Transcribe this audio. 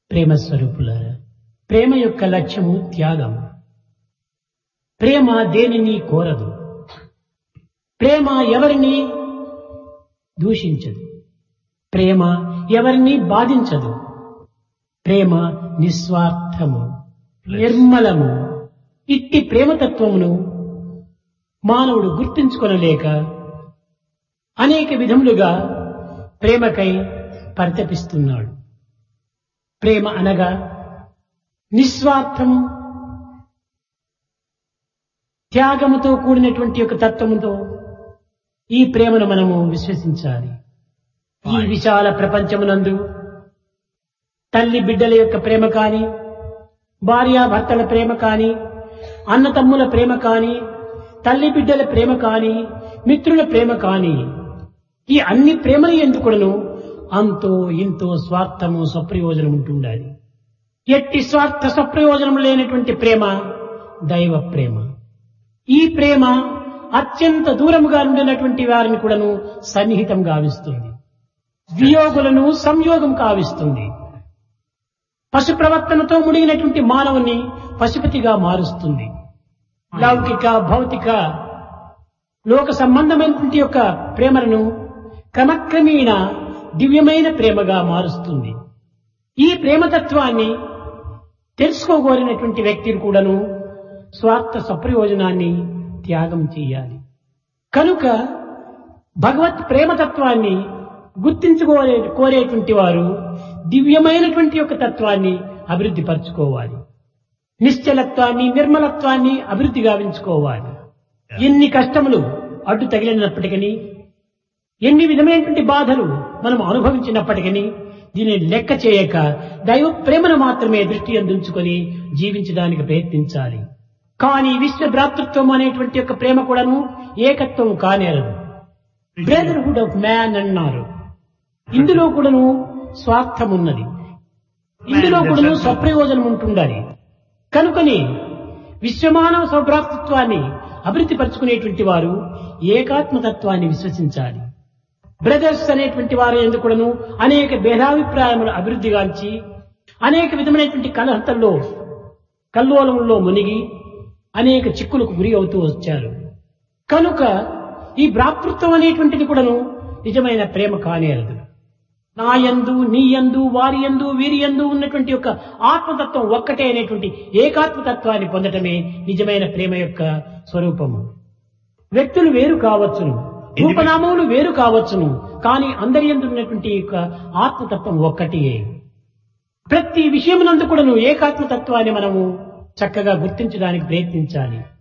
ప్రేమ స్వరూపులారా ప్రేమ యొక్క లక్ష్యము త్యాగం ప్రేమ దేనిని కోరదు ప్రేమ ఎవరిని దూషించదు ప్రేమ ఎవరిని బాధించదు ప్రేమ నిస్వార్థము నిర్మలము ఇట్టి ప్రేమతత్వమును మానవుడు గుర్తించుకొనలేక అనేక విధములుగా ప్రేమకై పరితపిస్తున్నాడు ప్రేమ అనగా నిస్వార్థం త్యాగముతో కూడినటువంటి ఒక తత్వముతో ఈ ప్రేమను మనము విశ్వసించాలి ఈ విశాల ప్రపంచమునందు తల్లి బిడ్డల యొక్క ప్రేమ కాని భార్యాభర్తల ప్రేమ కాని అన్నతమ్ముల ప్రేమ కాని తల్లి బిడ్డల ప్రేమ కాని మిత్రుల ప్రేమ కాని ఈ అన్ని ప్రేమల ఎందుకును అంతో ఇంతో స్వార్థము స్వప్రయోజనం ఉంటుండాలి ఎట్టి స్వార్థ స్వప్రయోజనం లేనటువంటి ప్రేమ దైవ ప్రేమ ఈ ప్రేమ అత్యంత దూరముగా ఉండినటువంటి వారిని కూడాను సన్నిహితం గావిస్తుంది వియోగులను సంయోగం కావిస్తుంది పశు ప్రవర్తనతో ముడిగినటువంటి మానవుని పశుపతిగా మారుస్తుంది లౌకిక భౌతిక లోక సంబంధమైనటువంటి యొక్క ప్రేమలను క్రమక్రమేణ దివ్యమైన ప్రేమగా మారుస్తుంది ఈ ప్రేమతత్వాన్ని తెలుసుకోగోరినటువంటి వ్యక్తిని కూడాను స్వార్థ సప్రయోజనాన్ని త్యాగం చేయాలి కనుక భగవత్ ప్రేమతత్వాన్ని గుర్తించుకోలే కోరేటువంటి వారు దివ్యమైనటువంటి యొక్క తత్వాన్ని అభివృద్ధి పరచుకోవాలి నిశ్చలత్వాన్ని నిర్మలత్వాన్ని అభివృద్ధి గావించుకోవాలి ఎన్ని కష్టములు అడ్డు తగిలినప్పటికీ ఎన్ని విధమైనటువంటి బాధలు మనం అనుభవించినప్పటికీ దీనిని లెక్క చేయక దైవ ప్రేమను మాత్రమే దృష్టి అందించుకొని జీవించడానికి ప్రయత్నించాలి కానీ విశ్వ భ్రాతృత్వం అనేటువంటి యొక్క ప్రేమ కూడాను ఏకత్వం కానేరదు బ్రదర్హుడ్ ఆఫ్ మ్యాన్ అన్నారు ఇందులో కూడాను స్వార్థం ఉన్నది ఇందులో కూడాను స్వప్రయోజనం ఉంటుండాలి కనుకని విశ్వమానవ సౌభ్రాతృత్వాన్ని అభివృద్ధి పరుచుకునేటువంటి వారు ఏకాత్మతత్వాన్ని విశ్వసించాలి బ్రదర్స్ అనేటువంటి వారు ఎందుకును అనేక భేదాభిప్రాయములు అభివృద్ధిగాంచి అనేక విధమైనటువంటి కలహతల్లో కల్లోలముల్లో మునిగి అనేక చిక్కులకు గురి అవుతూ వచ్చారు కనుక ఈ భ్రాతృత్వం అనేటువంటిది కూడాను నిజమైన ప్రేమ కానేరదు నా యందు నీ యందు వారి యందు వీరి యందు ఉన్నటువంటి యొక్క ఆత్మతత్వం ఒక్కటే అనేటువంటి ఏకాత్మతత్వాన్ని పొందటమే నిజమైన ప్రేమ యొక్క స్వరూపము వ్యక్తులు వేరు కావచ్చును రూపనామములు వేరు కావచ్చును కానీ అందరి యందు ఉన్నటువంటి యొక్క ఆత్మతత్వం ఒక్కటియే ప్రతి విషయమునందు కూడాను ఏకాత్మతత్వాన్ని మనము చక్కగా గుర్తించడానికి ప్రయత్నించాలి